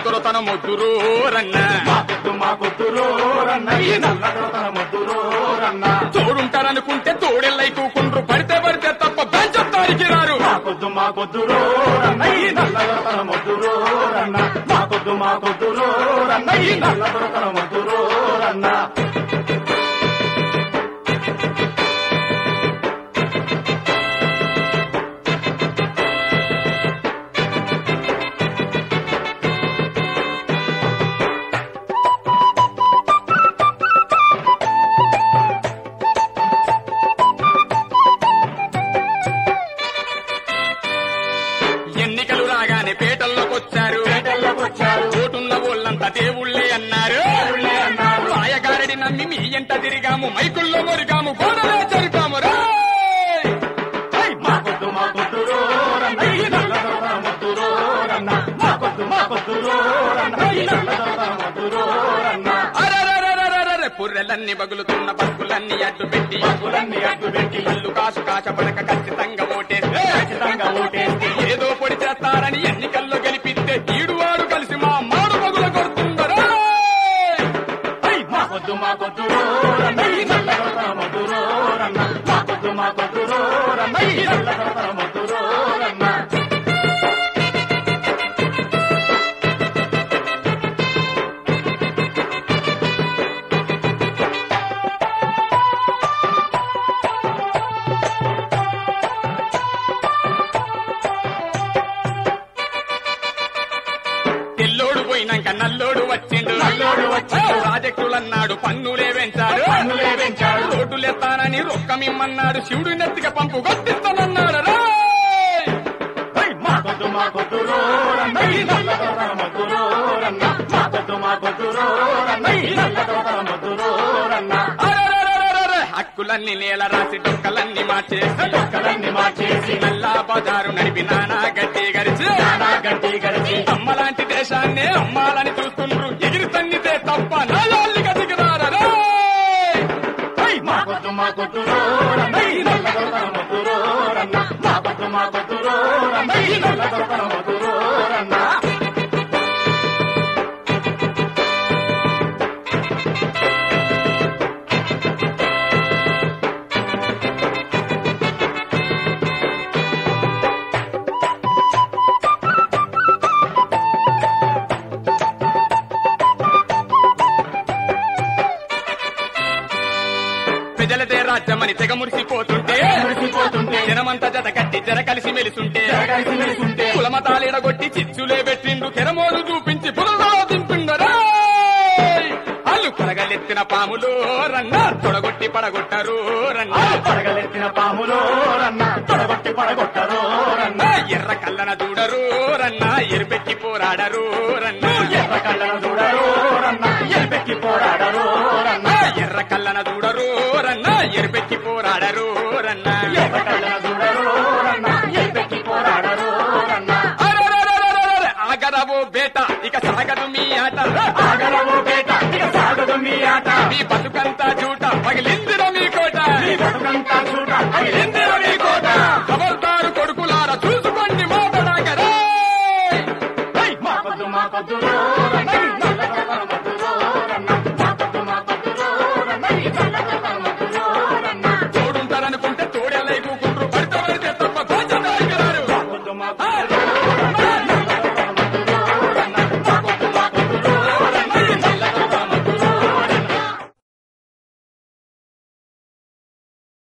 దొరతన మొద్దురు రన్న మాకొద్దు మాకొద్దురో రన్న ఈ నల్లదొరతన మొద్దురో రన్న తోడుంటారనుకుంటే తోడెల్లై కూకుండ్రు పడితే పడితే తప్ప బెంచొత్తానికి రారు మాకొద్దు మాకొద్దురో రన్న ఈ నల్లదొరతన మొద్దురో రన్న మాకొద్దు మాకొద్దురో రన్న ఈ నల్లదొరతన మొద్దురో రన్న ఎన్నికలు రాగానే పేటల్లోకి వచ్చారు పేటల్లోకొచ్చారు ఓటున్న వాళ్ళంతా దేవుళ్ళే అన్నారు దేవుళ్ళే అన్నారు. మాయగారడి నమ్మి మీ ఎంట తిరిగాము మైకుల్లో మొరిగాము గోడలే జరిపాము రేయ్! మాకొద్దు మాకొద్దురో రన్న ఈ నల్లదొరతన మొద్దురో రన్న మాకొద్దు మాకొద్దురో రన్న ఈ నల్లదొరతన మొద్దురో రన్న అరెరెరెరెరెరె, పుర్రెలన్నీ బగులుతున్న బస్కులన్నీ అడ్డు పెట్టి పక్కులన్నీ అడ్డు పెట్టి ఇల్లు కాసు కాచపడక ఖచ్చితంగా ఓటేస్తే ఖచ్చితంగా ఓటేస్తే ఏదో పొడి చేస్తారని ఎన్నికల్లో గెలిపిస్తే ఈడు వాడు కలిసి మా మాడు మగుల కొడుతుందరా మాకొద్దు మాకొద్దురో రన్న ఈ నల్లదొరతన మొద్దురో రన్న మాకొద్దు మాకొద్దురో రన్న ఈ నల్లదొరతన మొద్దురో రన్న తెల్లోడు పోయినాక నల్లోడు వచ్చిండు నల్లోడు వచ్చిండు. ప్రాజెక్టులన్నాడు పన్నులే పెంచాడు పన్నులే పెంచాడు. రోడ్డులెత్తానని రొక్కమిమ్మన్నాడు శివుడు నెత్తిక పంపు కొట్టిస్తానన్నాడు రేయ్! మాకొద్దు మాకొద్దురో రన్న ఈ నల్లదొరతన మొద్దురో రన్న మాకొద్దు మాకొద్దురో రన్న ఈ నల్లదొరతన మొద్దురో రన్న అరెరెరెరెరెరె, హక్కులన్నీ నేల రాసి డొక్కలన్నీ మార్చేసి డొక్కలన్నీ మార్చేసి నల్లా బజారు నడిపి నానా గట్టి గరిచి నానా గడ్డి గడిచి అమ్మలాంటి దేశాన్ని అమ్మాలని చూస్తుండ్రు ఎగిరి తన్నితే తప్ప నాయాల్ని గదిగిరారా మాకొద్దు మాకొద్దురో రన్న ఈ నల్లదొరతన మొద్దురో రన్న మాకొద్దు మాకొద్దురో రన్న ఈ నల్లదొరతన మొద్దురో రన్న ప్రజలదే రాజ్యమని తెగ మురిసిపోతుంటే మురిసిపోతుంటే జనమంతా జత కట్టి జర కలిసి మెలిసుంటే జరగలిసి మెలిసుంటే కులమతాలిడగొట్టి చిచ్చులే పెట్టిండు తెరమోలు చూపించి పులలో దింపిండరా అల్లు కలగలెత్తిన పాములు రన్న తొడగొట్టి పడగొట్టరు రన్న పడగలెత్తిన పాములో రన్న పడగొట్టి పడగొట్టరో రన్న ఎర్ర కల్లన దూడరు రన్న ఎరుపెక్కి పోరాడరు రన్న ఎర్ర కళ్ళను చూడరో రన్న ఎల్పెక్కి పోరాడరో రన్న ఎర్ర కల్లన దూడరు రన్న ఎరుపెక్కి పోరాడరు రన్న ఎర్ర కళ్ళను చూడరో రన్న ఎల్పెక్కి పోరాడరో రన్న అరెరెరెరెరెరె, ఆగరావో బేట ఇక సాగదు మీ ఆట ఆగలవో పేట ఇక సాగదు మీ ఆట మీ బతుకంతా